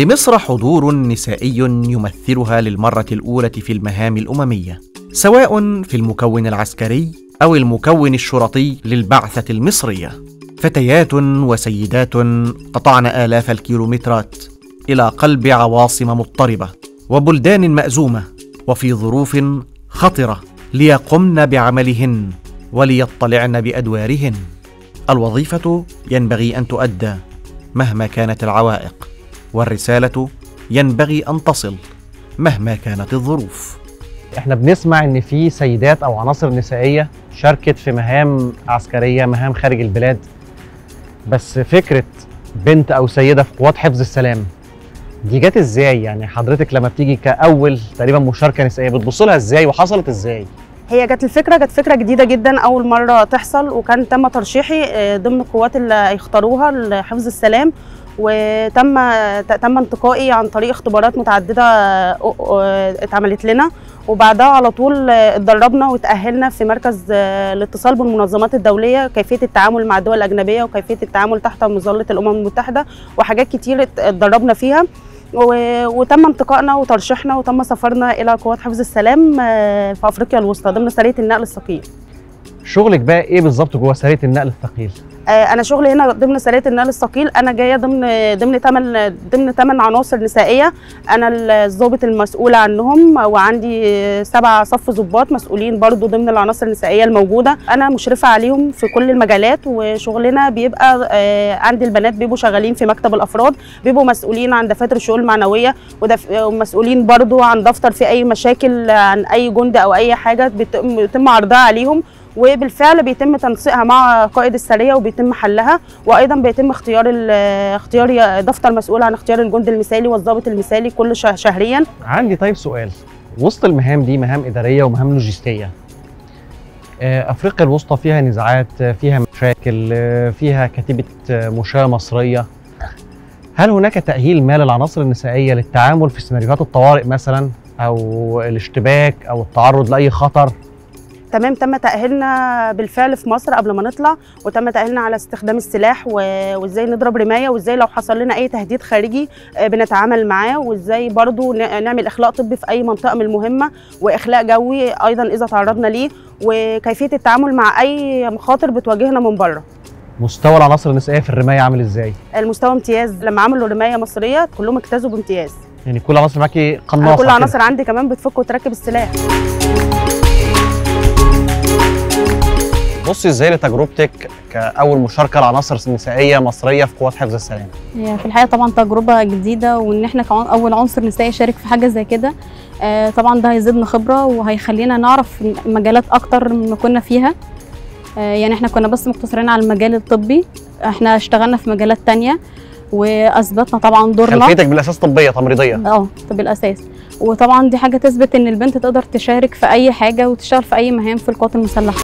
لمصر حضور نسائي يمثلها للمرة الأولى في المهام الأممية سواء في المكون العسكري أو المكون الشرطي للبعثة المصرية فتيات وسيدات قطعن آلاف الكيلومترات إلى قلب عواصم مضطربة وبلدان مأزومة وفي ظروف خطرة ليقمن بعملهن وليطلعن بأدوارهن الوظيفة ينبغي أن تؤدى مهما كانت العوائق والرسالة ينبغي أن تصل مهما كانت الظروف احنا بنسمع ان في سيدات او عناصر نسائيه شاركت في مهام عسكريه مهام خارج البلاد بس فكره بنت او سيده في قوات حفظ السلام دي جت ازاي يعني حضرتك لما بتيجي كاول تقريبا مشاركه نسائيه بتبص لها ازاي وحصلت ازاي هي جت الفكره جت فكره جديده جدا اول مره تحصل وكان تم ترشيحي آه، ضمن القوات اللي هيختاروها لحفظ السلام وتم تم انتقائي عن طريق اختبارات متعدده آه، آه، اتعملت لنا وبعدها على طول آه، اتدربنا وتاهلنا في مركز آه، الاتصال بالمنظمات الدوليه كيفيه التعامل مع الدول الاجنبيه وكيفيه التعامل تحت مظله الامم المتحده وحاجات كتير ات- اتدربنا فيها و- وتم انتقائنا وترشيحنا وتم سفرنا الى قوات حفظ السلام آه، في افريقيا الوسطى ضمن سريه النقل الثقيل شغلك بقى ايه بالظبط جوه سريه النقل الثقيل آه، انا شغلي هنا ضمن سريه النقل الثقيل انا جايه ضمن ضمن ثمان ضمن ثمان عناصر نسائيه انا الضابط المسؤوله عنهم وعندي سبع صف ضباط مسؤولين برضو ضمن العناصر النسائيه الموجوده انا مشرفه عليهم في كل المجالات وشغلنا بيبقى آه، عندي البنات بيبقوا شغالين في مكتب الافراد بيبقوا مسؤولين عن دفاتر الشؤون المعنويه ودف- ومسؤولين برضو عن دفتر في اي مشاكل عن اي جند او اي حاجه بيتم بيتم عرضها عليهم وبالفعل بيتم تنسيقها مع قائد السريه وبيتم حلها وايضا بيتم اختيار ال- اختيار دفتر مسؤول عن اختيار الجندي المثالي والضابط المثالي كل شه- شهريا عندي طيب سؤال وسط المهام دي مهام اداريه ومهام لوجستيه آه، افريقيا الوسطى فيها نزاعات آه، فيها مشاكل آه، فيها كتيبه آه، مشاة مصريه هل هناك تاهيل ما للعناصر النسائيه للتعامل في سيناريوهات الطوارئ مثلا او الاشتباك او التعرض لاي خطر تمام تم تاهيلنا بالفعل في مصر قبل ما نطلع وتم تاهيلنا على استخدام السلاح و- وازاي نضرب رمايه وازاي لو حصل لنا اي تهديد خارجي آه، بنتعامل معاه وازاي برضو ن- نعمل اخلاء طبي في اي منطقه من المهمه واخلاء جوي ايضا اذا تعرضنا ليه وكيفيه التعامل مع اي مخاطر بتواجهنا من بره مستوى العناصر النسائيه في الرمايه عامل ازاي المستوى امتياز لما عملوا رمايه مصريه كلهم اجتازوا بامتياز يعني كل عناصر معاكي انا قناصه كل كده. عناصر عندي كمان بتفك وتركب السلاح بصي ازاي لتجربتك كاول مشاركه لعناصر نسائيه مصريه في قوات حفظ السلام هي في الحقيقه طبعا تجربه جديده وان احنا كمان اول عنصر نسائي يشارك في حاجه زي كده آه، طبعا ده هيزيدنا خبره وهيخلينا نعرف مجالات اكتر مما كنا فيها آه، يعني احنا كنا بس مقتصرين على المجال الطبي احنا اشتغلنا في مجالات تانية واثبتنا طبعا دورنا خلفيتك بالاساس طبيه تمريضيه اه ده بالاساس وطبعا دي حاجه تثبت ان البنت تقدر تشارك في اي حاجه وتشتغل في اي مهام في القوات المسلحه